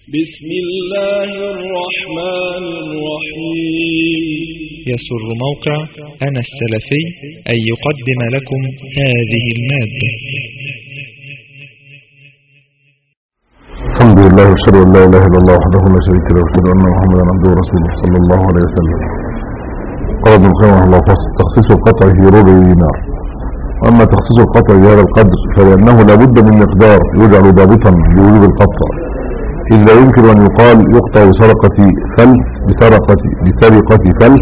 بسم الله الرحمن الرحيم يسر موقع أنا السلفي أن يقدم لكم هذه المادة الحمد لله واشهد ان لا اله الا الله وحده لا شريك له واشهد ان محمدا عبده ورسوله صلى الله عليه وسلم قال ابن القيم رحمه الله فصل تخصيص القطع في ربع دينار واما تخصيص القطع بهذا القدر فلانه لابد من مقدار يجعل ضابطا لوجوب القطع اذ لا يمكن ان يقال يقطع بسرقه فلس بسرقه بسرقه فلس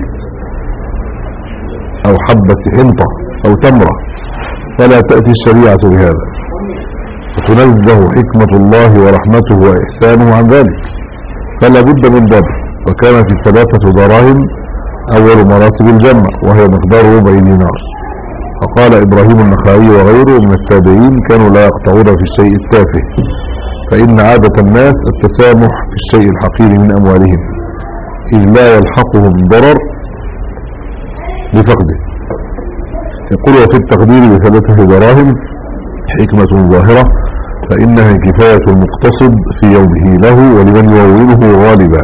او حبه حنطه او تمره فلا تاتي الشريعه بهذا وتنزه حكمة الله ورحمته وإحسانه عن ذلك فلا بد من ضبط وكان في ثلاثة دراهم أول مراتب الجنة وهي مقدار ربع دينار فقال إبراهيم النخعي وغيره من التابعين كانوا لا يقطعون في الشيء التافه فإن عادة الناس التسامح في الشيء الحقير من أموالهم إذ لا يلحقهم ضرر بفقده يقول وفي التقدير بثلاثة دراهم حكمة ظاهرة فإنها كفاية المقتصد في يومه له ولمن يوله غالبا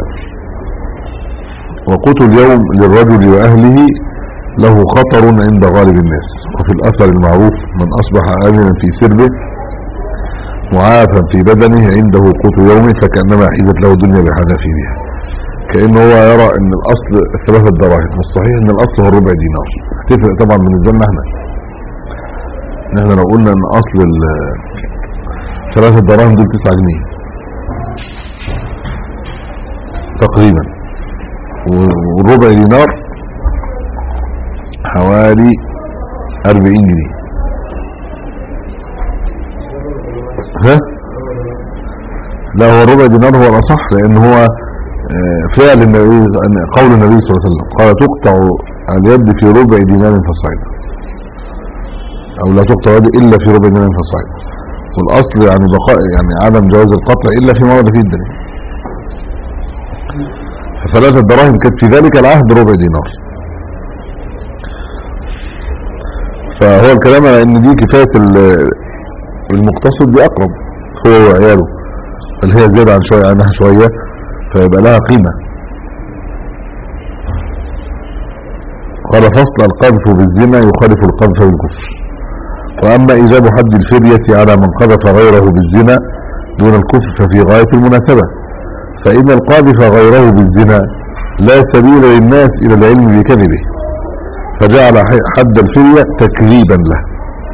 وقوت اليوم للرجل وأهله له خطر عند غالب الناس وفي الأثر المعروف من أصبح آمنا في سربه معافا في بدنه عنده قوت يومه فكأنما حيزت له الدنيا بحذافيرها كأنه هو يرى ان الأصل ثلاثة دراهم والصحيح ان الأصل هو ربع دينار هتفرق طبعا بالنسبة لنا احنا نحن لو قلنا ان اصل ثلاثة دراهم دول تسعة جنيه تقريبا والربع دينار حوالي اربعين جنيه ها لا هو الربع دينار هو الاصح لان هو فعل النبي قول النبي صلى الله عليه وسلم قال تقطع اليد في ربع دينار فصعيدا او لا تقطع يد الا في ربع دينار فصعيدا والاصل يعني بقاء يعني عدم جواز القطع الا في مواد في الدنيا فثلاثة دراهم كانت في ذلك العهد ربع دينار فهو الكلام على ان دي كفاية المقتصد دي اقرب هو وعياله اللي هي زيادة عن شوية عنها شوية فيبقى لها قيمة قال فصل القذف بالزنا يخالف القذف بالكفر وأما إيجاب حد الفدية على من قذف غيره بالزنا دون الكفر ففي غاية المناسبة فإن القاذف غيره بالزنا لا سبيل للناس إلى العلم بكذبه فجعل حد الفدية تكذيبا له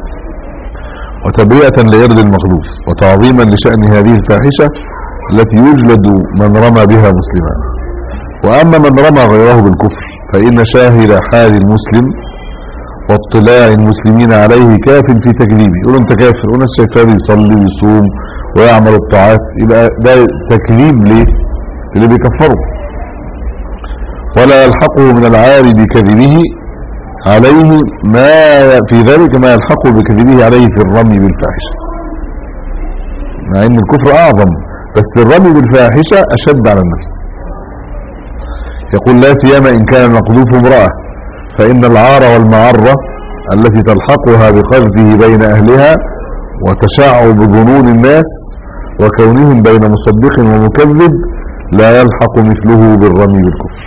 وتبرئة لإرض المخلوف وتعظيما لشأن هذه الفاحشة التي يجلد من رمى بها مسلما وأما من رمى غيره بالكفر فإن شاهد حال المسلم واطلاع المسلمين عليه كاف في تكذيبه يقولوا انت كافر وناس شايفاه بيصلي ويصوم ويعمل الطاعات يبقى ده تكذيب ليه اللي بيكفره ولا يلحقه من العار بكذبه عليه ما في ذلك ما يلحقه بكذبه عليه في الرمي بالفاحشه مع ان الكفر اعظم بس الرمي بالفاحشه اشد على النفس يقول لا سيما ان كان مقذوف امراه فإن العار والمعرة التي تلحقها بقذفه بين أهلها وتشعب ظنون الناس وكونهم بين مصدق ومكذب لا يلحق مثله بالرمي بالكفر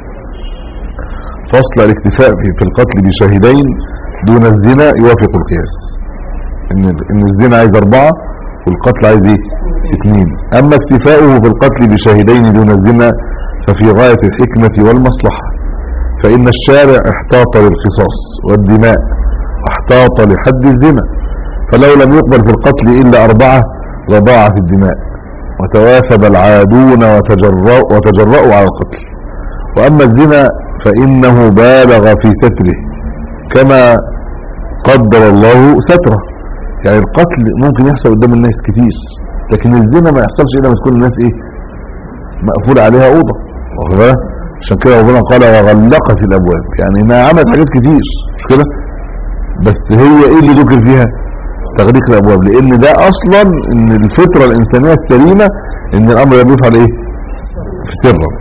فصل الاكتفاء في القتل بشاهدين دون الزنا يوافق القياس ان, إن الزنا عايز اربعة والقتل عايز ايه اثنين اما اكتفاؤه في القتل بشاهدين دون الزنا ففي غاية الحكمة والمصلحة فإن الشارع احتاط للقصاص والدماء احتاط لحد الزنا فلو لم يقبل في القتل إلا أربعة لضاع في الدماء وتواثب العادون وتجرأوا, وتجرأوا على القتل وأما الزنا فإنه بالغ في ستره كما قدر الله ستره يعني القتل ممكن يحصل قدام الناس كتير لكن الزنا ما يحصلش إلا ما تكون الناس إيه مقفول عليها أوضة واخد بالك عشان كده ربنا قال وغلقت الابواب يعني انها عملت حاجات كتير مش كده بس هي ايه اللي ذكر فيها تغليق الابواب لان ده اصلا ان الفطره الانسانيه السليمه ان الامر يدوس على ايه في سرا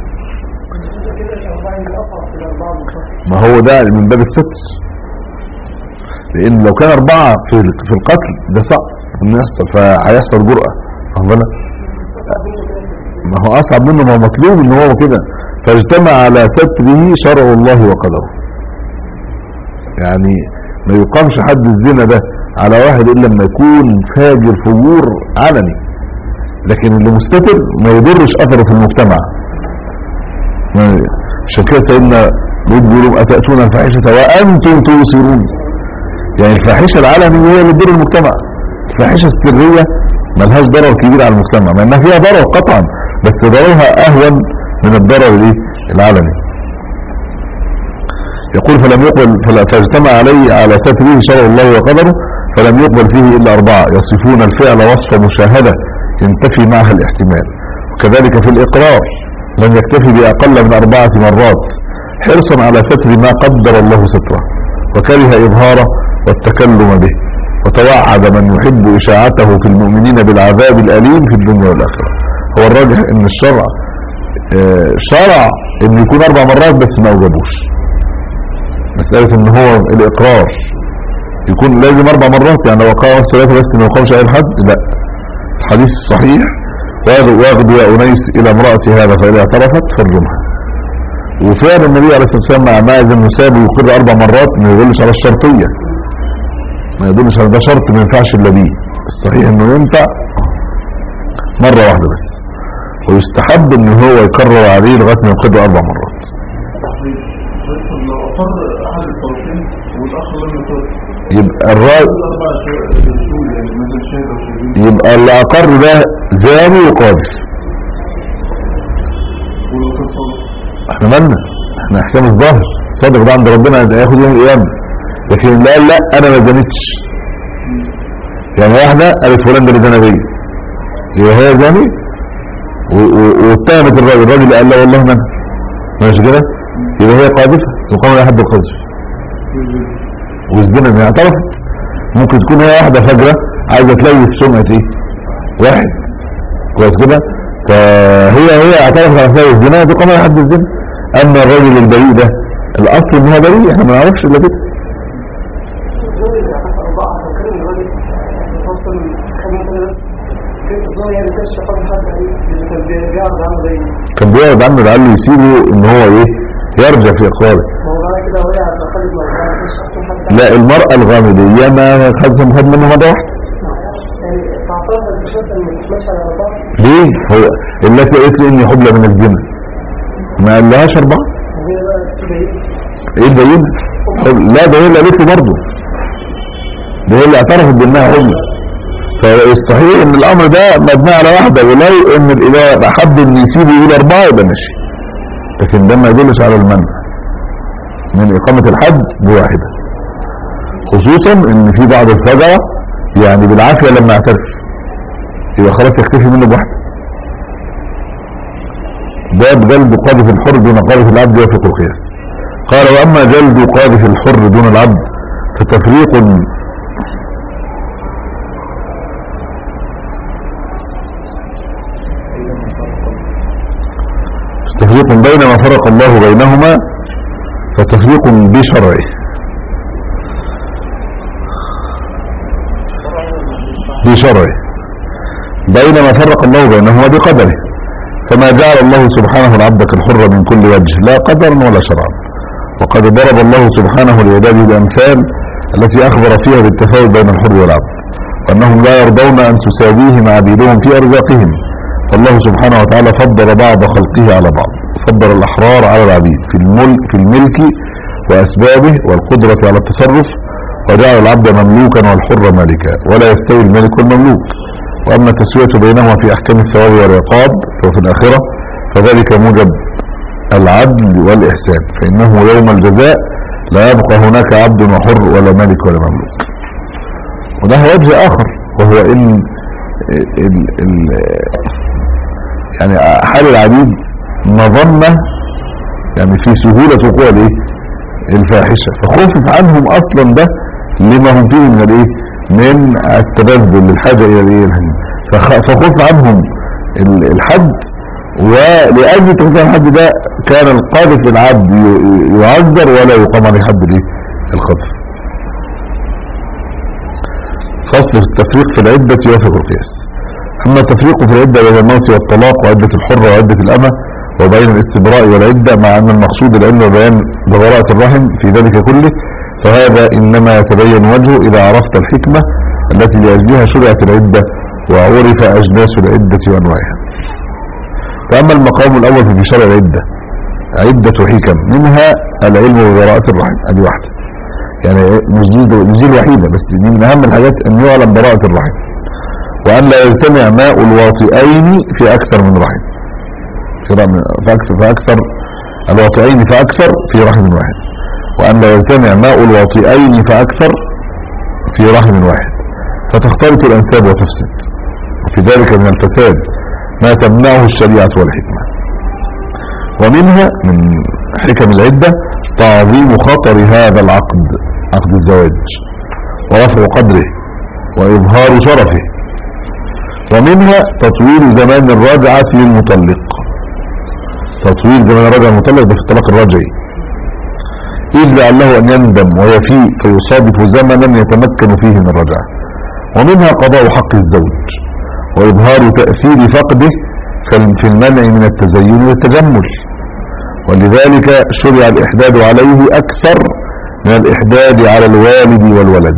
ما هو ده من باب الستر لان لو كان اربعه في في القتل ده صعب انه يحصل فهيحصل جرأة فاهمنا ما هو اصعب منه ما هو مطلوب ان هو كده فاجتمع على ستره شرع الله وقدره يعني ما يقامش حد الزنا ده على واحد الا لما يكون فاجر فجور علني لكن اللي مستتر ما يضرش اثره في المجتمع ما- عشان كده سيدنا لوط بيقولوا اتاتون الفاحشه وانتم تبصرون يعني الفاحشه العلنيه هي اللي تضر المجتمع الفاحشه السريه ملهاش ضرر كبير على المجتمع مع انها فيها ضرر قطعا بس ضررها اهون من الضرر الايه العلني يقول فلم يقبل فلا- فاجتمع عليه على ستره شرع الله وقدره فلم يقبل فيه الا اربعه يصفون الفعل وصف مشاهده ينتفي معها الاحتمال وكذلك في الاقرار لم يكتفي باقل من اربعه مرات حرصا على ستر ما قدر الله ستره وكره اظهاره والتكلم به وتوعد من يحب اشاعته في المؤمنين بالعذاب الاليم في الدنيا والاخره هو الراجح ان الشرع آه، شرع ان يكون اربع مرات بس ما اوجبوش مسألة ان هو الاقرار يكون لازم اربع مرات يعني لو قام الصلاة بس ما يقامش اي حد لا الحديث صحيح واغد يا انيس الى امرأة هذا فإذا اعترفت فارجمها وفعلا النبي عليه الصلاة والسلام مع ماعز انه سابه يقر اربع مرات ما يدلش على الشرطية ما يدلش على ده شرط ما ينفعش الا بيه الصحيح انه ينفع مرة واحدة بس ويستحب ان هو يكرر عليه لغاية ما يقر اربع مرات لو أقر أحد الطرفين والآخر لم يقر يبقى الراجل الأربع شهور يعني مثلا شهادة وشهادين يبقى اللي اقر ده زاني وقاذف ولو كان صادق احنا مالنا احنا احسان الظاهر صادق ده عند ربنا هياخد يوم القيامه لكن اللي قال لا انا ما زنتش يعني واحده قالت فلان ده اللي زنى بيا يبقى هي زاني و- و- واتهمت الراجل الراجل اللي قال لا والله ما انا ماشي كده يبقى هي قاذفه يقام لها حد القذف والزنا ما اعترفت ممكن تكون هي واحده فجره عايزه تلوث سمعه ايه واحد كويس كده فهي هي اعترفت على فعل الزنا تقام لها حد الزنا اما الراجل البريء ده الاصل ان هو بريء احنا ما نعرفش الا كده كان بيقعد عنه قال له يسيبه ان هو ايه يرجع في اقراره لا المرأة الغامدية ما خدت خد منه مرة واحدة ليه هو التي قالت لي اني حبلى من الزنا ما قالهاش اربعة ايه البينة حب- لا ده هي اللي قالت له برضه ده هي اللي اعترفت بانها حبلى فالصحيح ان الامر ده مبني على واحدة ولو ان الاله حد ان يسيبه يقول اربعة يبقى ماشي لكن ده ما يدلش على المنع من اقامة الحد بواحدة خصوصا ان في بعض الفجرة يعني بالعافية لما اعترف يبقى خلاص يكتفي منه بواحدة باب جلد قاذف الحر دون قاذف العبد يوافق القياس قال واما جلد قاذف الحر دون العبد فتفريق تفريق بين ما فرق الله بينهما فتفريق بشرعه بشرعه بين ما فرق الله بينهما بقدره فما جعل الله سبحانه العبد كالحر من كل وجه لا قدرا ولا شرعا وقد ضرب الله سبحانه لعباده الامثال التي اخبر فيها بالتفاوت بين الحر والعبد وانهم لا يرضون ان تساويهم عبيدهم في ارزاقهم فالله سبحانه وتعالى فضل بعض خلقه على بعض فضل الاحرار على العبيد في الملك في الملك واسبابه والقدرة على التصرف وجعل العبد مملوكا والحر مالكا ولا يستوي الملك والمملوك واما التسوية بينهما في احكام الثواب والعقاب وفي الاخرة فذلك موجب العدل والاحسان فانه يوم الجزاء لا يبقى هناك عبد وحر ولا ملك ولا مملوك وده وجه اخر وهو ان ال ال يعني حال العبيد مظنة يعني في سهولة وقوع الايه الفاحشة فخفف عنهم اصلا ده لما هم فيه من الايه من التبذل للحاجة الى الايه الهنم فخ- فخف عنهم ال- الحد ولأجل تخفيف الحد ده كان القاذف للعبد ي- يعذر ولا يقام عليه حد الايه القذف فصل التفريق في العدة يوافق القياس أما التفريق في العدة بين الموت والطلاق وعدة الحرة وعدة الأمة وبين الاستبراء والعدة مع أن المقصود العلم وبيان ببراءة الرحم في ذلك كله فهذا إنما يتبين وجهه إذا عرفت الحكمة التي لأجلها شرعت العدة وعرف أجناس العدة وأنواعها فأما المقام الأول في شرع العدة عدة حكم منها العلم ببراءة الرحم هذه واحدة يعني مش دي مش دي الوحيدة بس دي من أهم الحاجات أن يعلم براءة الرحم وأن لا يجتمع ماء الواطئين في أكثر من رحم في رحم- في أكثر, في أكثر الواطئين فأكثر في رحم واحد وأن لا يجتمع ماء الواطئين فأكثر في رحم واحد فتختلط الأنساب وتفسد وفي ذلك من الفساد ما تمنعه الشريعة والحكمة ومنها من حكم العدة تعظيم خطر هذا العقد عقد الزواج ورفع قدره وإظهار شرفه ومنها تطويل زمان الرجعة للمطلق تطويل زمان الرجعة للمطلق ده في الطلاق الرجعي إذ لعله أن يندم ويفيء فيصادف زمنا يتمكن فيه من الرجعة ومنها قضاء حق الزوج وإظهار تأثير فقده في- في المنع من التزين والتجمل ولذلك شرع الإحداد عليه أكثر من الإحداد على الوالد والولد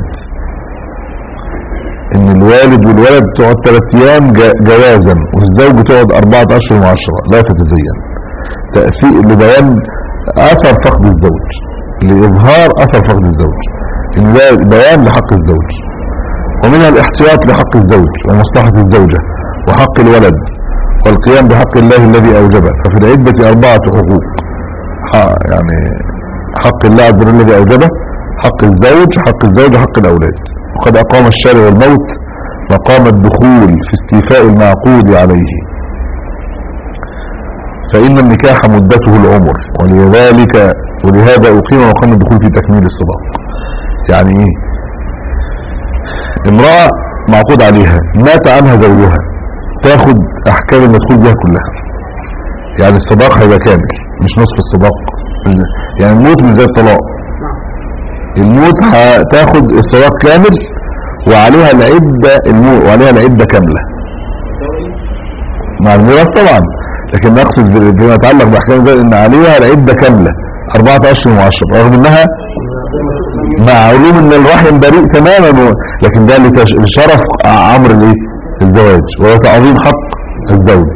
إن الوالد والولد تقعد ثلاث أيام جا- جوازا والزوج تقعد أربعة أشهر وعشرة لا تتزين تأثير لبيان أثر فقد الزوج لإظهار أثر فقد الزوج إن ده بيان لحق الزوج ومنها الاحتياط لحق الزوج ومصلحة الزوجة وحق الولد والقيام بحق الله الذي أوجبه ففي العدة أربعة حقوق ح- يعني حق الله عز وجل الذي أوجبه حق الزوج حق الزوج حق الأولاد وقد أقام الشارع والموت مقام الدخول في استيفاء المعقود عليه فإن النكاح مدته العمر ولذلك ولهذا أقيم مقام الدخول في تكميل الصداق يعني إيه امرأة معقود عليها مات عنها زوجها تاخد احكام المدخول بها كلها يعني الصداق هيبقى كامل مش نصف الصداق يعني الموت مش زي الطلاق الموت هتاخد الصداق كامل وعليها العدة الموت وعليها العدة كاملة مع الميراث طبعا لكن نقصد فيما يتعلق باحكام ذلك ان عليها العدة كاملة اربعة اشهر وعشر رغم انها مع علوم ان الرحم بريء تماما و... لكن ده لتش- لشرف عمر الايه الزواج وهو تعظيم حق الزوج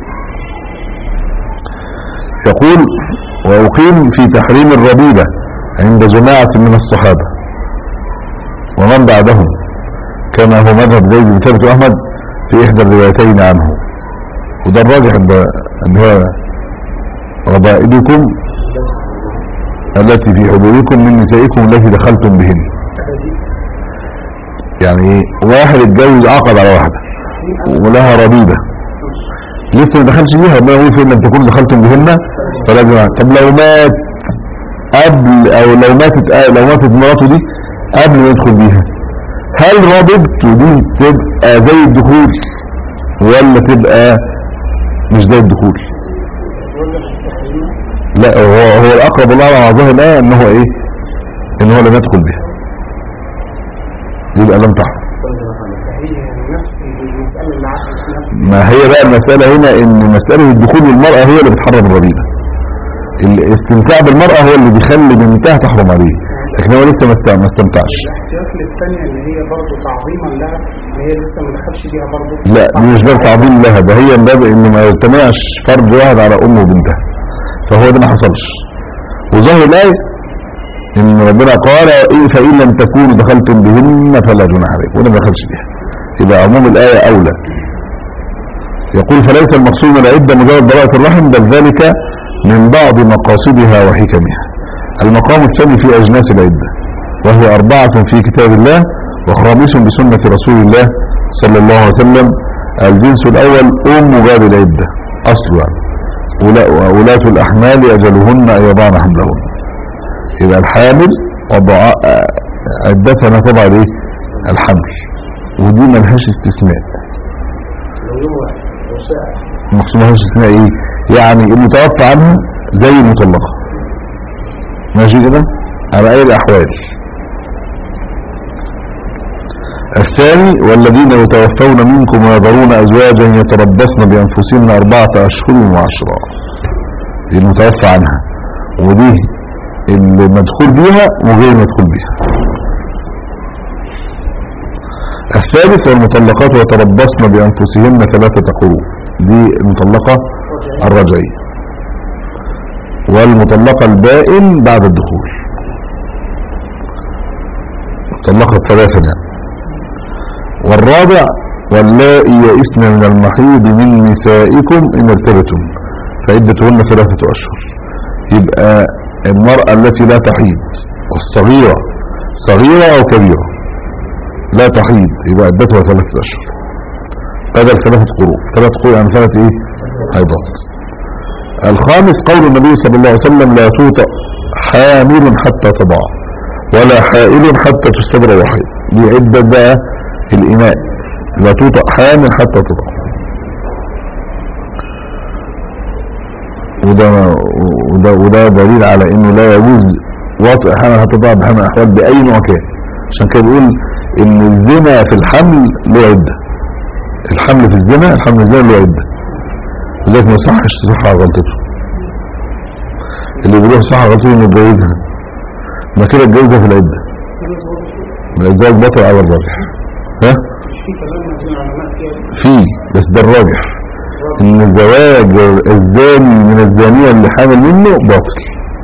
يقول وأقيم في تحريم الربيبة عند جماعة من الصحابة ومن بعدهم كما هو مذهب زيد بن ثابت أحمد في إحدى الروايتين عنه وده الراجح عند أن هو ربائبكم التي في حدودكم من نسائكم التي دخلتم بهن يعني واحد اتجوز عقد على واحدة ولها ربيبة لسه ما دخلش بيها ربنا يقول فإن لم تكونوا دخلتم بهن فلا جماعة طب لو مات قبل او لو ماتت آه لو ماتت مراته دي قبل ما يدخل بيها هل رابطته دي تبقى زي الدخول ولا تبقى مش زي الدخول لا هو هو الاقرب الله على ظاهر الايه ان هو ايه ان هو لم يدخل بها يبقى لم تحرم ما هي بقى المسألة هنا ان مسألة الدخول بالمرأة هي اللي بتحرم الربيبة الاستمتاع بالمرأة هو اللي بيخلي بنتها تحرم عليه لكن هو لسه ما است- ما استمتعش الاحتياط للثانية اللي هي برضه تعظيما لها اللي هي لسه ما دخلش بيها برضه لا دي مش باب تعظيم لها ده هي من باب ان ما يجتمعش فرد واحد على امه وبنتها فهو ده ما حصلش وظاهر الايه ان ربنا قال إيه فان لم تكونوا دخلتم بهن فلا جناح عليكم وده ما دخلش بيها يبقى عموم الايه اولى يقول فليس المقصود من العده مجرد براءه الرحم بل ذلك من بعض مقاصدها وحكمها المقام الثاني في اجناس العده وهي اربعه في كتاب الله وخامس بسنه رسول الله صلى الله عليه وسلم الجنس الاول ام باب العده اصل يعني ولا- وولاة الاحمال اجلهن ان يضعن حملهن يبقى الحامل وضع عدتها طبعا ايه الحمل ودي ملهاش استثناء المقصود ملهاش استثناء ايه يعني المتوفى عنها زي المطلقة ماشي كده على اي الاحوال الثاني والذين يتوفون منكم ويذرون أزواجا يتربصن بأنفسهن أربعة أشهر وعشرة دي المتوفى عنها ودي المدخول بيها وغير المدخول بيها الثالث والمطلقات يتربصن بأنفسهن ثلاثة قروء دي المطلقة الرجعية والمطلقة البائن بعد الدخول مطلقة ثلاثة يعني والرابع واللائي يئسن من المحيض من نسائكم إن ارتبتم فعدتهن ثلاثة أشهر يبقى المرأة التي لا تحيض والصغيرة صغيرة أو كبيرة لا تحيض يبقى عدتها ثلاثة أشهر بدل ثلاثة قروء ثلاثة قروء يعني ثلاثة إيه حيضات الخامس قول النبي صلى الله عليه وسلم لا توطأ حامل حتى تضع ولا حائل حتى تستبر وحيد دي عدة بقى الإناء لا توطأ حامل حتى تضع وده, وده, وده دليل على انه لا يجوز وطئ حامل حتى تضع بحمل الاحوال باي نوع كان عشان كده بيقول ان الزنا في الحمل له عدة الحمل في الزنا الحمل في الزنا له عدة لذلك ما يصحش تصح على غلطته اللي بيقولوا صح على غلطته انه يتجوزها ما كده اتجوزها في العدة من الزواج بطل على الراجح ها مش في كلام من العلماء كده في بس ده الراجح ان زواج الزاني من الزانية اللي حامل منه باطل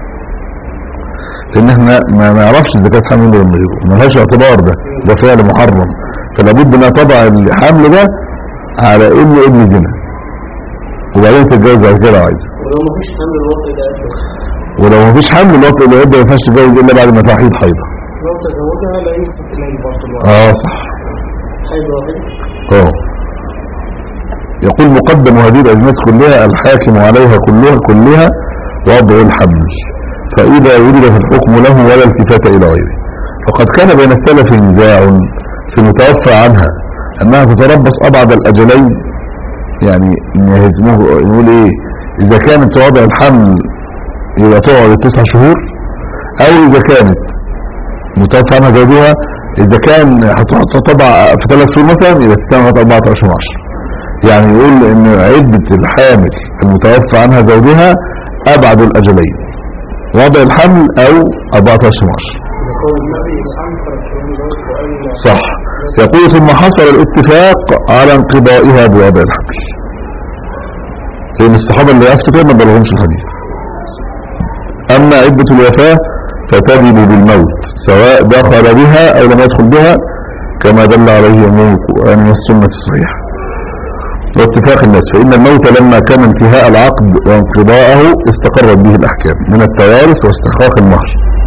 لان احنا ما نعرفش اذا كانت حامل منه ولا من غيره ملهاش اعتبار ده ده فعل محرم فلا بد ان تضع الحمل ده على انه ابن زنا وبعدين تتجوز بعد كده لو عايزه ولو مفيش حمل الوقت ده ولو مفيش حمل الوقت اللي يبدا ما ينفعش تتجوز الا بعد ما تحيض حيضه لو تزوجها لا يمسك إليه برضه الوقت اه صح حيض واحد اه يقول مقدم هذه الأجناس كلها الحاكم عليها كلها كلها وضع الحمل فإذا ولد في الحكم له ولا التفات إلى غيره فقد كان بين السلف نزاع في المتوفى عنها أنها تتربص أبعد الأجلين يعني إن يهزموه نقول إيه إذا كانت في وضع الحمل يبقى تقعد تسع شهور أو إذا كانت متوفى عنها زوجها إذا كان هتضع في ثلاث شهور مثلا يبقى تستمر 14 10 يعني يقول ان عدة الحامل المتوفى عنها زوجها ابعد الاجلين وضع الحمل او 14 12 يقول النبي أنكر الكلام ده وقال صح يقول ثم حصل الاتفاق على انقضائها بوضع الحمل لان الصحابة اللي يفتكر ما بلغهمش الحديث اما عدة الوفاة فتجب بالموت سواء دخل بها او لم يدخل بها كما دل عليه امام القرآن والسنة الصحيحة واتفاق الناس فإن الموت لما كان انتهاء العقد وانقضاءه استقرت به الأحكام من التوارث واستحقاق المهر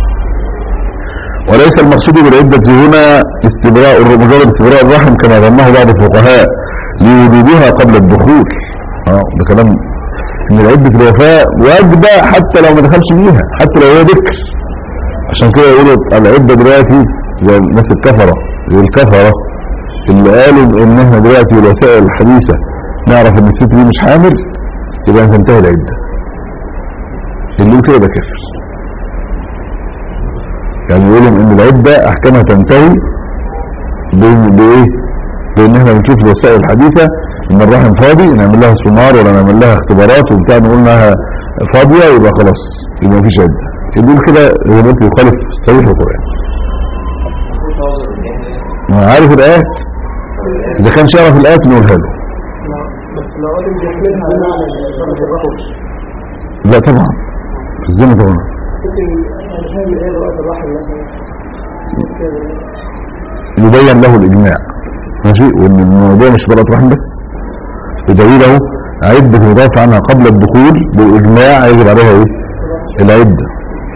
وليس المقصود بالعدة هنا استبراء مجرد استبراء الرحم كما ظنه بعض الفقهاء لوجودها قبل الدخول اه ده كلام ان العدة الوفاة واجبة حتى لو ما دخلش بيها حتى لو هو ذكر عشان كده يقولوا العدة دلوقتي زي الناس الكفرة زي الكفرة اللي قالوا ان احنا دلوقتي بالوسائل الحديثة نعرف ان الست دي مش حامل يبقى تنتهي العدة اللي يقول كده ده كافر يعني يقولوا ان العدة احكامها تنتهي بإن- بايه بان احنا بنشوف الوسائل الحديثة ان الرحم فاضي نعمل لها سونار ولا نعمل لها اختبارات وبتاع نقول انها فاضية يبقى خلاص يبقى مفيش عدة اللي يقول كده هو ممكن يخالف صريح القرآن ما عارف الآيات إذا كان شرف الآيات نقولها له بس لو قال بيحملها بمعنى الإنسان الرحم لا طبعا في الزنا طبعا ممكن الحامل ايه وقت الرحم مثلا يبين له الإجماع ماشي وإن الموضوع مش براءة رحم بس بدليله عدة مضاف عنها قبل الدخول بالإجماع يجب عليها إيه العدة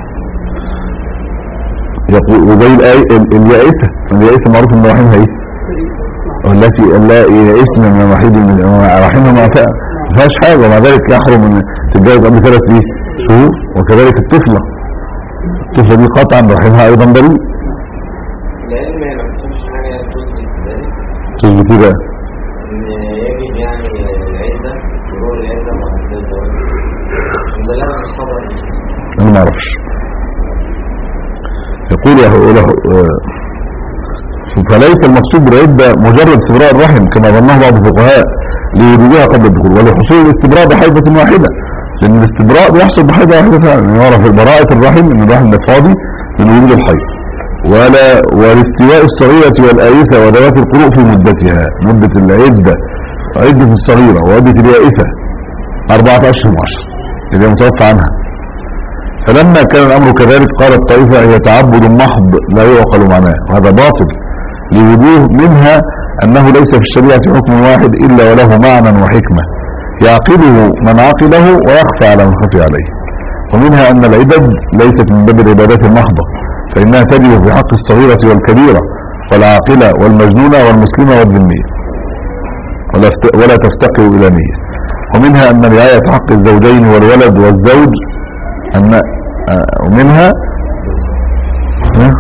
يقول وزي الآية ال- اليائسة اليائسة معروف إن رحمها إيه والتي لا يئسن من الوحيد من رحمها معتاء ما فيهاش حاجة ومع ذلك يحرم ان تتجوز قبل ثلاث إيه؟ شهور وكذلك الطفلة الطفلة دي قطعا رحمها ايضا بريء العلم ما بتشوفش حاجة تثبت ذلك تثبت ايه بقى إن يجب يعني العدة مرور العدة مع الزواج ده لا الخبر انا ما اعرفش يقول له له آه، فليس المقصود بالعدة مجرد استبراء الرحم كما ظنه بعض الفقهاء لوجودها قبل الدخول ولحصول الاستبراء بحيضة واحدة لأن الاستبراء بيحصل بحيضة واحدة فعلا يعني يعرف براءة الرحم ان الرحم ده فاضي من وجود الحيض ولا والاستواء الصغيرة والآيسة وذوات القروء في مدتها مدة العدة عدة الصغيرة وعدة اليائسة أربعة أشهر وعشر اللي هي متوفى عنها فلما كان الأمر كذلك قالت طائفة هي تعبد محض لا يعقل معناه وهذا باطل لوجوه منها أنه ليس في الشريعة حكم واحد إلا وله معنى وحكمة يعقله من عقله ويخفى على من خفي عليه ومنها أن العدد ليست من باب العبادات المحضة فإنها تجب في حق الصغيرة والكبيرة والعاقلة والمجنونة والمسلمة والذمية ولا است- ولا تفتقر إلى نية ومنها أن رعاية حق الزوجين والولد والزوج أن آه، ومنها ها؟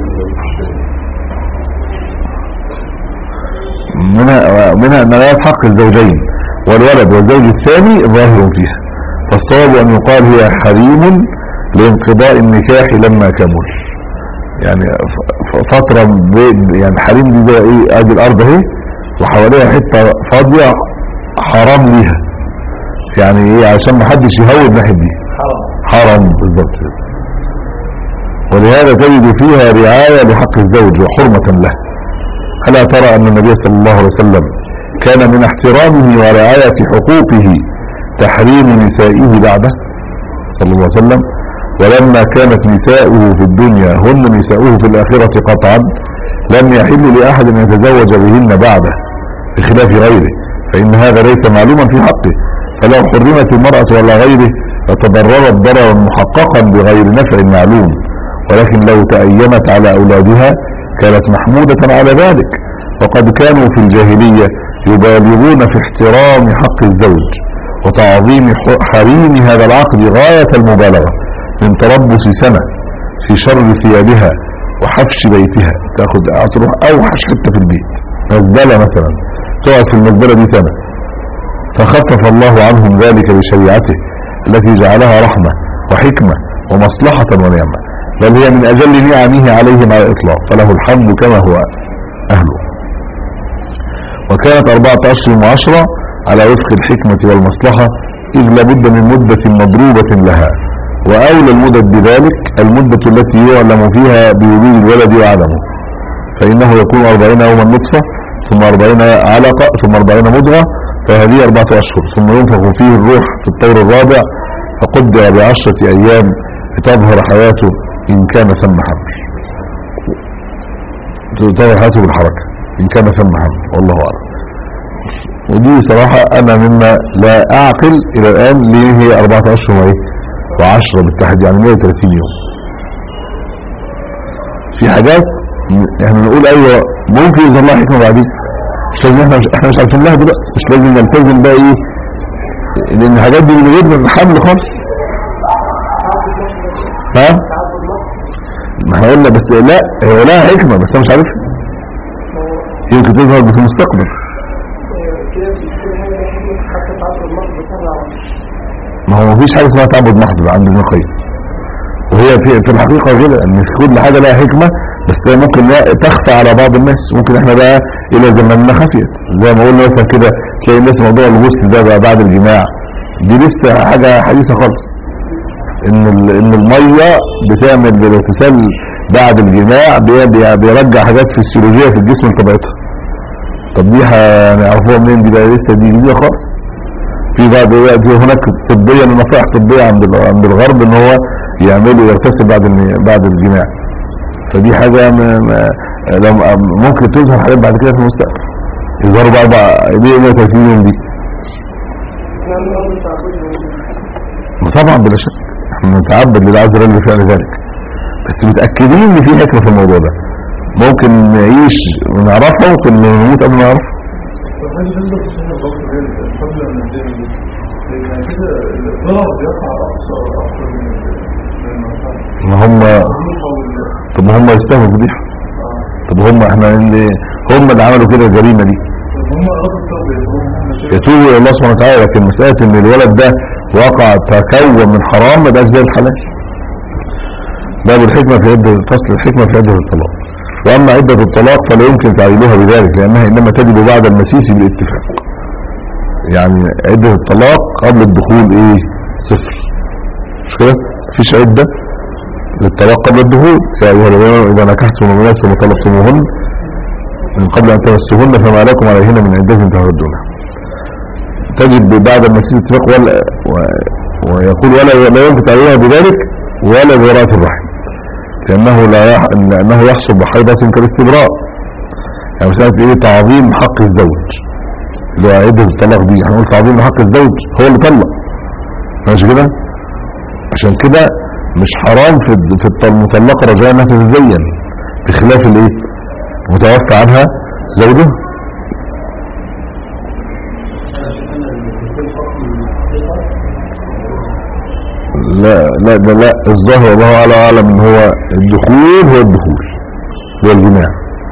منها منها أن رعاية حق الزوجين والولد والزوج الثاني ظاهر فيها فالصواب أن يقال هي حريم لانقضاء النكاح لما كمل يعني ف- ف- فترة ب- يعني حريم دي زي ايه ادي الارض اهي وحواليها حتة فاضية حرام ليها يعني ايه عشان ما حدش يهود ناحية دي حرام بالظبط كده. ولهذا تجد فيها رعاية لحق الزوج وحرمة له ألا ترى أن النبي صلى الله عليه وسلم كان من احترامه ورعاية حقوقه تحريم نسائه بعده صلى الله عليه وسلم ولما كانت نساؤه في الدنيا هن نساؤه في الآخرة قطعا لم يحل لأحد أن يتزوج بهن بعده بخلاف غيره فإن هذا ليس معلوما في حقه فلو حرمت المرأة ولا غيره لتضررت ضررا محققا بغير نفع معلوم ولكن لو تأيمت على أولادها كانت محمودة على ذلك وقد كانوا في الجاهلية يبالغون في احترام حق الزوج وتعظيم ح- حريم هذا العقد غاية المبالغة من تربص سنة في شر ثيابها وحفش بيتها تاخد تروح اوحش حتة في البيت مزبلة مثلا تقعد في المزبلة دي سنة فخفف الله عنهم ذلك بشريعته التي جعلها رحمة وحكمة ومصلحة ونعمة بل هي من أجل نعمه عليهم على الإطلاق فله الحمد كما هو أهله وكانت أربعة أشهر وعشرة على وفق الحكمة والمصلحة إذ لابد من مدة مضروبة لها وأولى المدد بذلك المدة التي يعلم فيها بوجود الولد وعدمه فإنه يكون أربعين يوما نطفة ثم أربعين علقة ثم أربعين مضغة فهذه أربعة أشهر ثم ينفخ فيه الروح في الطور الرابع فقدر بعشرة أيام لتظهر حياته إن كان ثم حمل تظهر حياته بالحركة إن كان ثم حمل والله أعلم ودي صراحة أنا مما لا أعقل إلى الآن ليه هي أربعة أشهر وإيه وعشرة بالتحديد يعني 130 يوم في حاجات م- احنا نقول ايوه ممكن يظهر لها حكمه بعدين مش لازم احنا مش احنا مش عارفين لها دلوقتي مش لازم نلتزم بقى ايه لان الحاجات دي من غير من الحمل خالص ها ما احنا قلنا بس لا هو لها حكمه بس انا مش عارفها يمكن تظهر في المستقبل ما هو مفيش حاجه اسمها تعبد محض عند ابن القيم وهي في في الحقيقه كده ان كل حاجه لها حكمه بس هي ممكن لا تخفى على بعض الناس ممكن احنا بقى الى زماننا خفيت زي ما قلنا مثلا كده تلاقي الناس موضوع الغسل ده بقى بعد الجماع دي لسه حاجه حديثه خالص ان ال- ان الميه بتعمل بالاغتسال بعد الجماع بي- بي- بيرجع حاجات فسيولوجيه في الجسم لطبيعتها طب دي هنعرفوها منين دي بقى لسه دي جديده خالص في بعد في هناك طبيا نصائح طبيه عند ال- عند الغرب ان هو يعملوا يغتسل بعد الم- بعد الجماع فدي حاجه ما ما لو- ممكن تظهر حاجات بعد كده في المستقبل يظهروا بقى بقى ليه 130 يوم دي طبعا بلا شك احنا نتعبد لله عز وجل بفعل ذلك بس متاكدين ان في حكمه في الموضوع ده ممكن نعيش ونعرفها ممكن نموت قبل ما نعرفها فهل بالنسبة لصحيح الضغط غير الحملة النزيمة دي لأن كده الضرر بيقع أكثر أكثر من من المنفعة ما هم الروح وال- طب ما هم يستاهلوا فضيحه طب هم احنا اللي هم اللي عملوا كده الجريمه دي هم أرادوا التوبة هم هم يتوبوا الى الله سبحانه وتعالى لكن مساله ان الولد ده وقع تكون من حرام ما بقاش زي الحلال باب الحكمه في يد فصل الحكمه في يد الطلاق واما عدة الطلاق فلا يمكن تعليلها بذلك لانها انما تجب بعد المسيس بالاتفاق يعني عدة الطلاق قبل الدخول ايه صفر مش كده مفيش عدة للطلاق قبل الدخول يا ايها الذين اذا نكحتم المؤمنات ثم طلقتموهن من قبل ان تمسوهن فما لكم عليهن من عدة تعدونها تجب بعد المسيس الاتفاق ولا و... ويقول ولا لا يمكن تعليلها بذلك ولا بوراث الرحم لأنه لا يح... لأنه يحصل بحيضة كالاستبراء يعني مسألة إيه تعظيم حق الزوج اللي هو عدة الطلاق دي هنقول تعظيم حق الزوج هو اللي طلق ماشي كده عشان كده مش حرام في في الط- المطلقة رجاء انها تتزين بخلاف الايه متوفى عنها زوجها لا لا ده لا الظاهر والله اعلى اعلم ان هو الدخول هو الدخول هو الجماع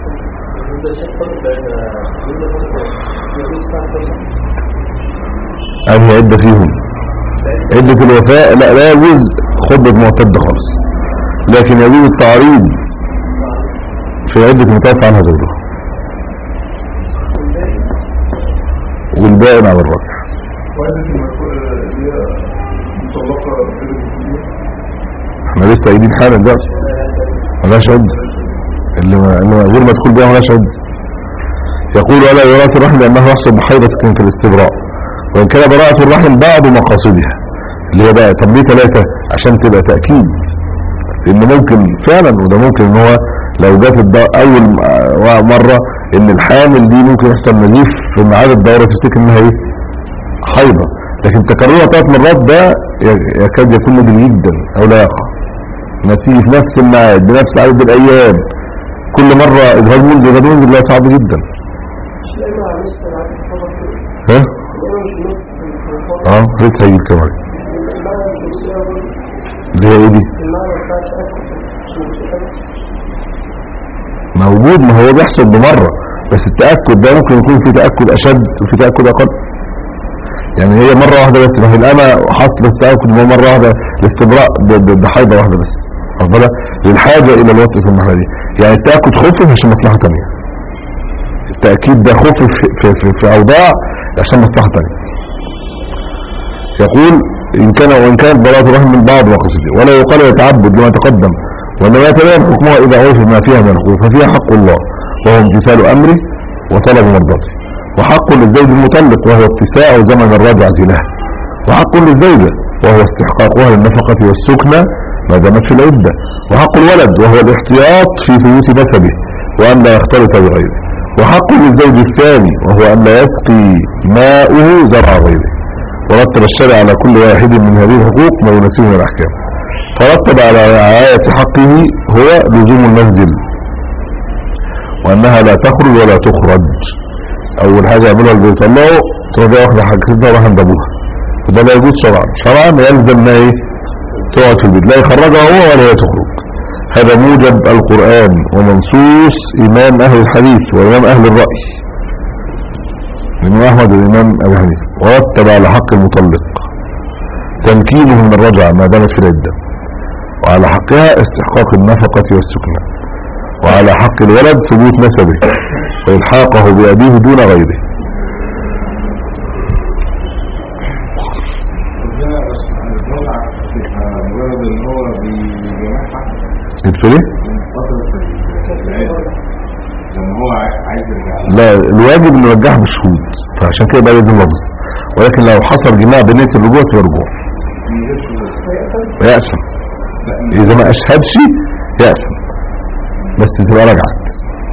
انهي عدة فيهم عدة الوفاء لا لا يجوز خطبة معتدة خالص لكن يجوز التعريض في عدة متوفى عنها زوجها والباقي على الرجع وعدة المكو- اللي هي مطلقة غير المسلمين احنا لسه قايلين حالا دلوقتي ملهاش عد اللي ما اللي ما- غير مدخول بيها ملهاش عد يقول ولا يراث الرحم لانه يحصل بحيضة في الاستبراء وان كان براءة الرحم بعض مقاصدها اللي هي بقى طب ليه ثلاثة عشان تبقى تأكيد لان ممكن فعلا وده ممكن ان هو لو جت الد- اول م- مرة ان الحامل دي ممكن يحصل نزيف في ميعاد الدورة تفتكر انها ايه حيضة لكن تكررها ثلاث مرات ده ي- يكاد يكون نادر جدا او لا يقع انها تيجي في نفس الميعاد بنفس عدد الايام كل مرة اجهاز منزل اجهاز منزل ده صعب جدا ها اه ريت هيجي كمان اللي هي ايه دي موجود ما هو بيحصل بمرة بس التأكد ده ممكن يكون في تأكد أشد وفي تأكد أقل يعني هي مرة واحدة بس ما هي الأمة حصل التأكد هو مرة واحدة الاستبراء ب- ب- بحيضة واحدة بس واخد بالك؟ للحاجة إلى الوقت في المرحلة دي يعني التأكد خفف عشان مصلحة تانية التأكيد ده خفف في, في, في, في أوضاع عشان مصلحة تانية يقول إن كان وإن كانت براءة الرحم من بعض مقاصده ولا يقال يتعبد لما تقدم وإنما يتبين حكمها إذا عرف ما فيها من الحقوق ففيها حق الله وهو امتثال أمره وطلب مرضاته وحق للزوج المطلق وهو اتساع زمن الرجعة له وحق للزوجة وهو استحقاقها للنفقة والسكنة ما دامت في العدة وحق الولد وهو الاحتياط في ثبوت نسبه وأن لا يختلط بغيره وحق للزوج الثاني وهو أن لا يسقي ماؤه زرع غيره ورتب الشرع على كل واحد من هذه الحقوق ما يناسبه من الأحكام فرتب على رعاية حقه هو لزوم المنزل وأنها لا تخرج ولا تخرج أول حاجة يعملها اللي بيطلعوا تروح جاي واحدة حاجتها راح ندبوها وده لا يجوز شرعا شرعا يلزم ما ايه تقعد في البيت لا يخرجها هو ولا هي تخرج هذا موجب القرآن ومنصوص إمام أهل الحديث وإمام أهل الرأي الإمام أحمد والإمام أبي حنيفة ورتب على حق المطلق تمكينه من الرجعة ما دامت في العدة وعلى حقها استحقاق النفقة والسكنة وعلى حق الولد ثبوت نسبه وإلحاقه بأبيه دون غيره مجرد ان هو بيجمعها يدفع ايه؟ من فترة العيد لما هو عايز يرجع لا الواجب انه يرجعها بالشهود فعشان كده بقى لازم لفظ ولكن لو حصل جماع بنية الرجوع تبقى رجوع من غير شهود يأسم اذا ما اشهدش يأسم بس تبقى رجعت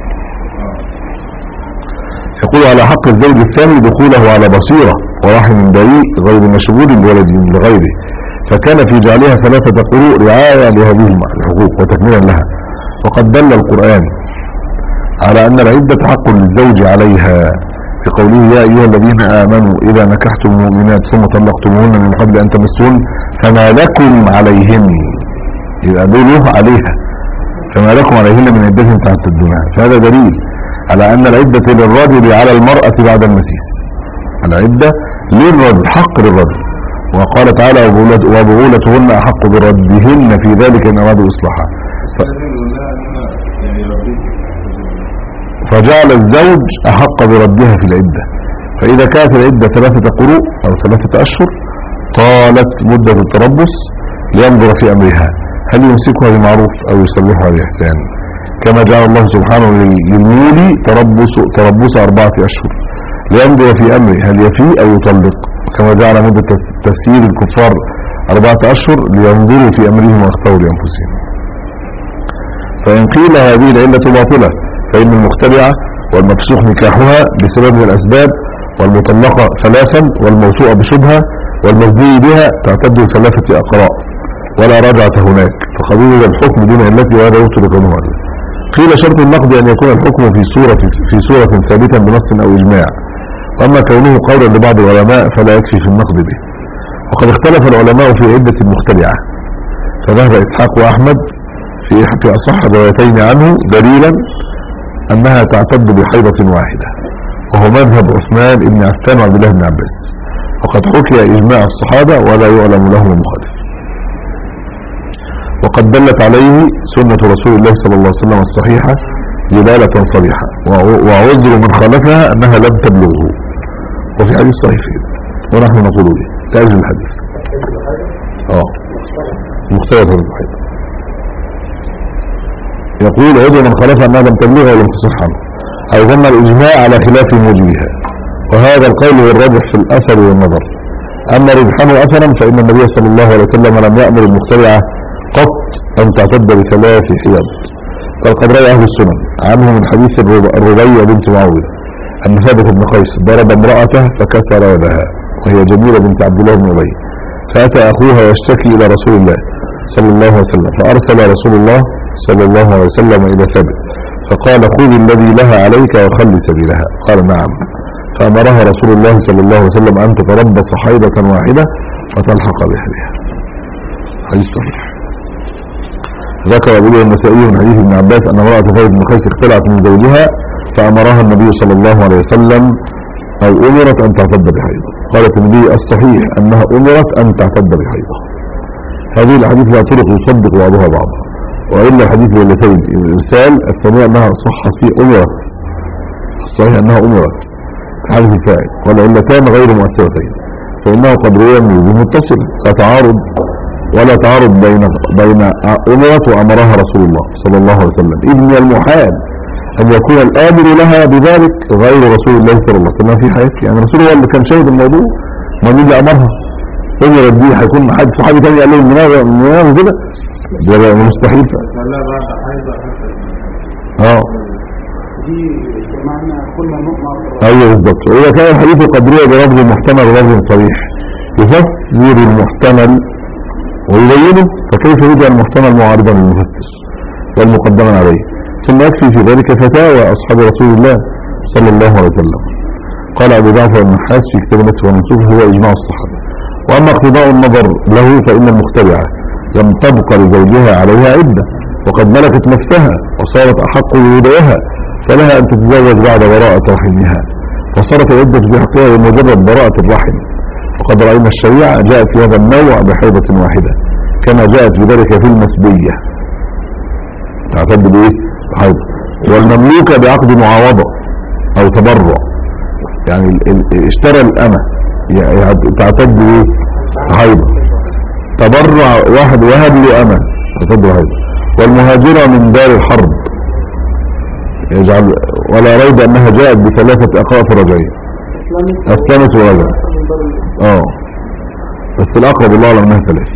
يقول على حق الزوج الثاني دخوله على بصيرة ورحم بريء غير مشغول بولد لغيره فكان في جعلها ثلاثة قروء رعاية لهذه الحقوق وتكميلا لها وقد دل القرآن على أن العدة حق للزوج عليها في قوله يا أيها الذين آمنوا إذا نكحتم المؤمنات ثم طلقتموهن من قبل أن تمسون فما لكم عليهن يبقى دول عليها فما لكم عليهن من عدة تعتدونها فهذا دليل على أن العدة للرجل على المرأة بعد المسيس العدة للرجل حق للرجل وقال تعالى وبعولت- وبعولتهن أحق بردهن في ذلك إن أرادوا إصلاحا ف- لازم نقول لها ان انا يعني ربيت فجعل الزوج أحق بردها في العدة فإذا كانت العدة ثلاثة قروء أو ثلاثة أشهر طالت مدة التربص لينظر في أمرها هل يمسكها بمعروف أو يسلحها بإحسان كما جعل الله سبحانه لل- للمولي تربص تربص أربعة أشهر لينظر في أمره هل يفي أو يطلق كما جعل مدة تس- تسيير الكفار أربعة أشهر لينظروا في أمرهم واختاروا لأنفسهم فإن قيل هذه العلة باطلة فإن المخترعة والمفسوخ نكاحها بسبب من الأسباب والمطلقة ثلاثا والموسوعة بشبهة والمزني بها تعتد ثلاثة أقراء ولا رجعة هناك فقد وجد الحكم دون علته وهذا يبطل كونه علة قيل شرط النقد أن يكون الحكم في صورة في صورة ثابتا بنص أو إجماع وأما كونه قولا لبعض العلماء فلا يكفي في النقد به وقد اختلف العلماء في عدة المخترعة فذهب إسحاق وأحمد في في أصح الروايتين عنه دليلا أنها تعتد بحيضة واحدة وهو مذهب عثمان بن عفان وعبد الله بن عباس وقد حكي إجماع الصحابة ولا يعلم لهم المخالف وقد دلت عليه سنة رسول الله صلى الله عليه وسلم الصحيحة دلالة صريحة وع- وعذر من خالفها أنها لم تبلغه وفي حديث صحيح ونحن نقول به لأجل الحديث اه مختلف الحديث يقول عذر من خالفها أنها لم تبلغه ولم تصح عنه أو ظن الإجماع على خلاف موجبها وهذا القول هو الراجح في الأثر والنظر أما رجحانه أثرا فإن النبي صلى الله عليه وسلم لم يأمر المخترعة قط أن تعتد بثلاث حيض بل قد روى أهل السنن عنه من حديث الرب- الربيع بنت معاوية أن ثابت بن قيس ضرب امرأته فكسر يدها وهي جميلة بنت عبد الله بن أبي فأتى أخوها يشتكي إلى رسول الله صلى الله عليه وسلم فأرسل رسول الله صلى الله عليه وسلم إلى ثابت فقال خذ الذي لها عليك وخل سبيلها قال نعم فأمرها رسول الله صلى الله عليه وسلم أن تتربص حيضة واحدة فتلحق بأهلها حديث صحيح ذكر أبو داود النسائي من حديث ابن عباس أن امرأة ثابت بن قيس اختلعت من زوجها فأمرها النبي صلى الله عليه وسلم أو أمرت أن تعتد بحيضة قالت النبي الصحيح أنها أمرت أن تعتد بحيضة هذه الأحاديث لها طرق يصدق بعضها بعضا وإلا الحديث للتين الإرسال الثانية أنها صح في أمرت الصحيح أنها أمرت حدث الفاعل والعلتان غير مؤثرتين فإنه قد روي من وجوه متصل لا تعارض ولا تعارض بين بين أمرت وأمرها رسول الله صلى الله عليه وسلم إذ من المحال أن يكون الآمر لها بذلك غير رسول الله صلى الله عليه وسلم في حياته يعني الرسول هو اللي كان شاهد الموضوع ما مين اللي أمرها أمرت دي هيكون حد صحابي تاني قال لهم منها منها كده ده مستحيل لا بعد حيضة اه دي بمعنى كنا نؤمر ايوه بالظبط واذا كان الحديث قد روى بلفظ محتمل ولفظ صريح يفسر المحتمل ويبينه فكيف يجعل المحتمل معارضا للمفسر والمقدما عليه ثم يكفي في ذلك فتاوى اصحاب رسول الله صلى الله عليه وسلم قال ابو جعفر النحاس في كتاب النفس والمنسوخ هو اجماع الصحابه واما اقتضاء النظر له فان المخترعه لم تبق لزوجها عليها عده وقد ملكت نفسها وصارت احق بهدايها فلها ان تتزوج بعد براءة رحمها فصارت العدة في حقها بمجرد براءة الرحم وقد رأينا الشريعة جاءت في هذا النوع بحيضة واحدة كما جاءت بذلك في المسبية تعتد بايه بحيضة والمملوكة بعقد معاوضة او تبرع يعني ال- ال- اشترى الأمة يعني تعتد بايه بحيضة تبرع واحد وهب له أمة تعتد بحيضة والمهاجرة من دار الحرب يجعل ولا ريب انها جاءت بثلاثة اقراء رجعية اسلمت ورجعت اه بس الاقرب الله اعلم انها ثلاث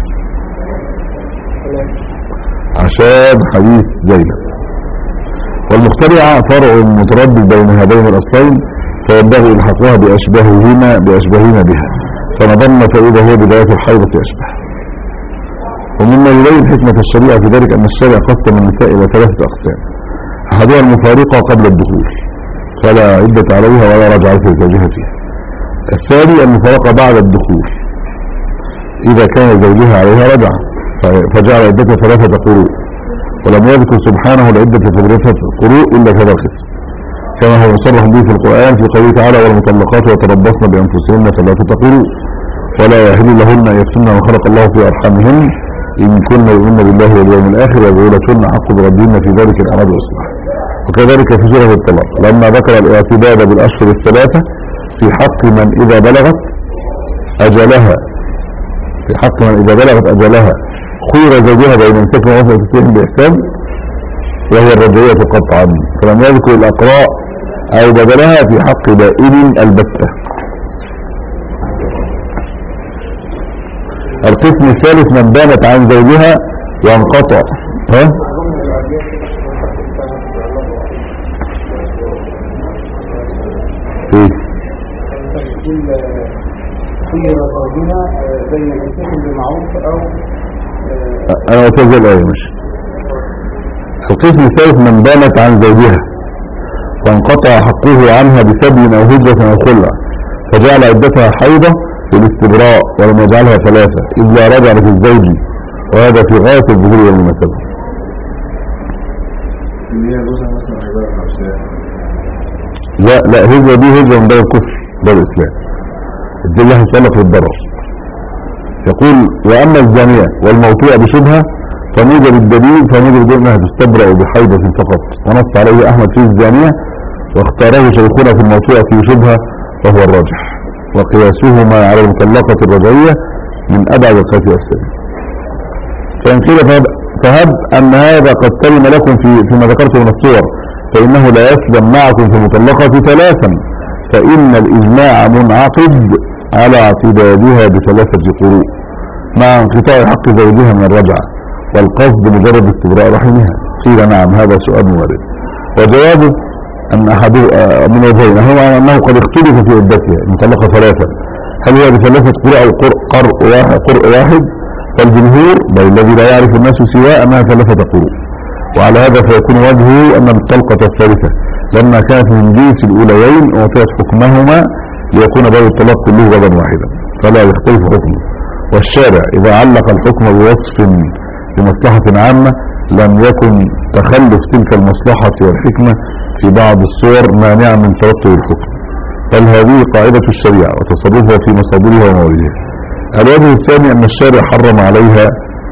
عشان حديث زينب والمخترعة فرع متردد بين هذين الاصلين فينبغي الحقها باشباههما باشباههما بها فنظن فاذا هي بداية الحيضة اشبه ومما يبين حكمة الشريعة في ذلك ان الشرع قسم النساء الى ثلاثة اقسام أحدها المفارقة قبل الدخول فلا عدة عليها ولا رجعة لزوجها فيها الثاني المفارقة بعد الدخول إذا كان زوجها عليها رجع ف- فجعل عدتها ثلاثة قروء ولم يذكر سبحانه العدة ثلاثة قروء إلا في هذا القسم كما هو مصرح به في القرآن في قوله تعالى والمطلقات يتربصن بأنفسهن ثلاثة قروء ولا يحل لهن أن يكتمن ما خلق الله في أرحامهن إن كن يؤمن بالله واليوم الآخر وبعولتهن حق بردهن في ذلك الأراد والإصلاح وكذلك في سورة الطلاق لما ذكر الاعتداد بالأشهر الثلاثة في حق من إذا بلغت أجلها في حق من إذا بلغت أجلها خير زوجها بين امساك ووفاة تتهم بإحسان وهي الرجعية قطعا فلم يذكر الأقراء أو بدلها في حق بائن البتة القسم الثالث من بانت عن زوجها وانقطع ها؟ ايه يقول خير زوجها آه، بين الإنسان بالمعروف أو آه، انا وتوجه الآية ماشي القسم الثالث من بانت عن زوجها وانقطع حقه عنها بسبي او هجرة او خلع فجعل عدتها حيضة للاستبراء ولم يجعلها ثلاثة إذ لا رجع في الزوج وهذا في غاية الظهور والمناسبة اللي هي جوزها مثلا هيبقى نفسها لا لا هجرة دي هجرة من دار الكفر دار الإسلام دي اللي هتسلك للضرر يقول وأما الزانية والموطوع بشبهة فموجب الدليل فموجب انها تستبرأ بحيضة فقط ونص عليه أحمد في الزانية واختاره شيخنا في الموطوع في شبهة وهو الراجح وقياسهما على المطلقة الرجعية من أبعد القياس والسبيل فإن قيل فهب, فهب أن هذا قد سلم لكم في فيما ذكرته من الصور فإنه لا يسلم معكم في المطلقة ثلاثا فإن الإجماع منعقد على اعتدادها بثلاثة قروء مع انقطاع حق زوجها من الرجعة والقصد مجرد استبراء رحمها قيل نعم هذا سؤال وارد وجوابه أن أحد آه، من وجهين هو أنه قد اختلف في عدتها مطلقة ثلاثا هل هي بثلاثة قرء أو قرء, قرء واحد, قرء واحد فالجمهور بل الذي لا يعرف الناس سواه أنها ثلاثة قروء وعلى هذا فيكون وجهه أن الطلقة الثالثة لما كانت من جنس الأوليين أعطيت حكمهما ليكون باب الطلاق كله بابا واحدا فلا يختلف حكمه والشارع إذا علق الحكم بوصف لمصلحة عامة لم يكن تخلف تلك المصلحة والحكمة في بعض الصور مانعا من ترتب الحكم بل هذه قاعدة الشريعة وتصرفها في مصادرها ومواردها الوجه الثاني أن الشارع حرم عليها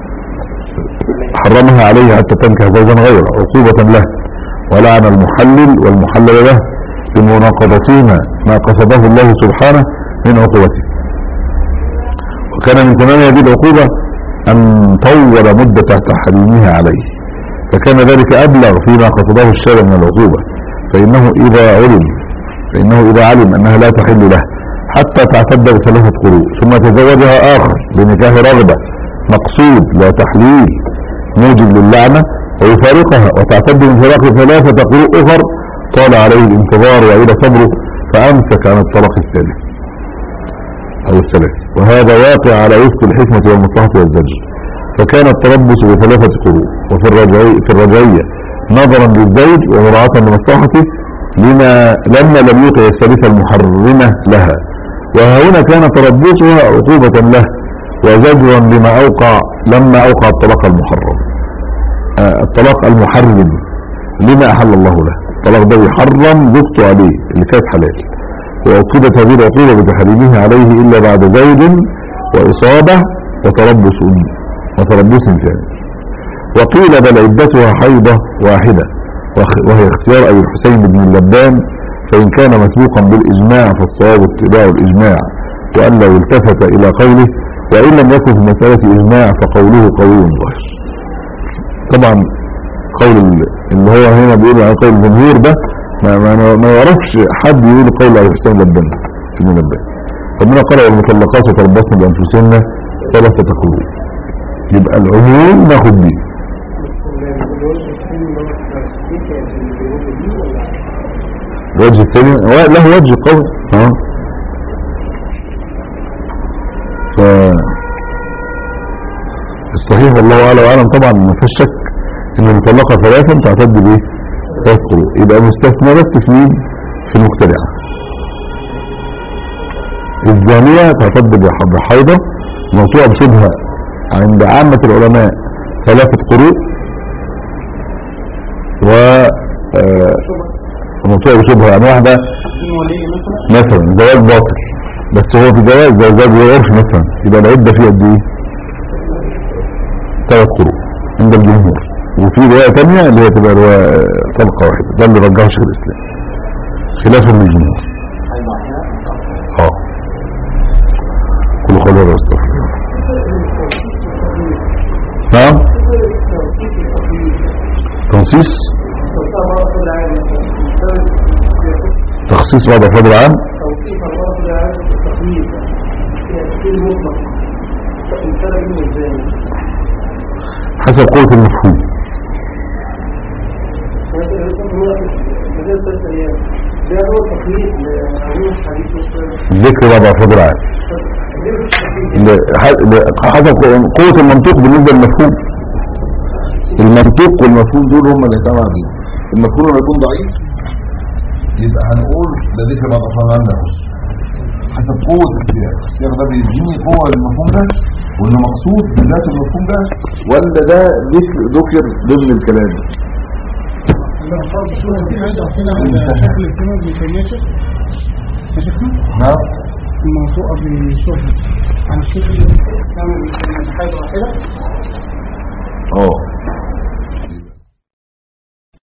حرمها عليه حتى تنكح زوجا غيره عقوبة له ولعن المحلل والمحلل له بمناقضتهما ما قصده الله سبحانه من عقوبته وكان من تمام هذه العقوبة أن طول مدة تحريمها عليه فكان ذلك أبلغ فيما قصده الشارع من العقوبة فإنه إذا علم فإنه إذا علم أنها لا تحل له حتى تعتد بثلاثة قروء ثم تزوجها آخر بنكاح رغبة مقصود لا تحليل موجب للعنة ويفارقها وتعتد من فراق ثلاثة قروء أخر طال عليه الانتظار وإلى صبره فأمسك عن الطلاق الثالث أو الثلاث وهذا واقع على وفق الحكمة والمصلحة والزجر فكان التربص بثلاثة قروء وفي الرجعية, في الرجعية نظرا للزوج ومراعاة لمصلحته لما لما لم يطع الثالثة المحرمة لها وهنا كان تربصها عقوبة له وزجرا لما أوقع لما أوقع الطلاق المحرم آه، الطلاق المحرم لما أحل الله له الطلاق ده يحرم زوجته عليه اللي كانت حلال وأوقدت هذه العقوبة بتحريمها عليه إلا بعد زوج وإصابة وتربص وتربص ثاني وقيل بل عدتها حيضة واحدة وخ- وهي اختيار أبي الحسين بن اللبان فإن كان مسبوقا بالإجماع فالصواب اتباع الإجماع وأن لو التفت إلى قوله وإن لم يكن في مسألة إجماع فقوله قوي ظاهر طبعا قول ال- اللي هو هنا بيقول عن قول الجمهور ده ما, ما, ما يعرفش حد يقول قول أبي الحسين لبان ابن لبان ربنا قال والمطلقات تربصن بأنفسهن ثلاثة قروء يبقى العموم ناخد بيه الوجه الثاني اللي هو التسبيح اللي بيقولوا دي ولا الوجه الثاني هو له وجه قوي ها ف الصحيح والله اعلم واعلم طبعا ما فيش شك ان المطلقه ثلاثا تعتد بايه ثلاث قروء يبقى مستثنى بس في مين في المبتدعه الزانيه تعتد بح- بحيضه موضوع بشبهه عند عامه العلماء ثلاثه قروء و آه، موضوع بشبهه يعني واحده دين ولي مثلا مثلا زواج باطل بس هو في جواز زي زواج وعرف مثلا يبقى العدة فيه قد ايه ثلاث قروء عند الجمهور وفي رواية تانية اللي هي تبقى رواية آه، طلقة واحدة ده اللي رجعه شيخ الإسلام خلافا للجمهور حاجة واحدة اه كل قول هذا استغفر الله. نعم تنصيص تخصيص بعض أفراد العام توصيف الرب العام بالتقييد في المطلق الفرق بينه ازاي؟ حسب قوة المفهوم ده هو تقييد لعموم الحديث والسنة ذكر بعض أفراد العام ل- ح- ل- حسب قوة المنطوق بالنسبة للمفهوم المنطوق والمفهوم دول هم اللي يتابع بيهم المفهوم لما يكون ضعيف يبقى هنقول ده ذكر بعض أفراد العام ده حسب قوة السياق السياق ده بيديني قوة للمفهوم ده وانه مقصود بذات المفهوم ده ولا ده ذكر ذكر ضمن الكلام نعم الموضوع بالشهر عن الشكل كان حاجة واحدة اه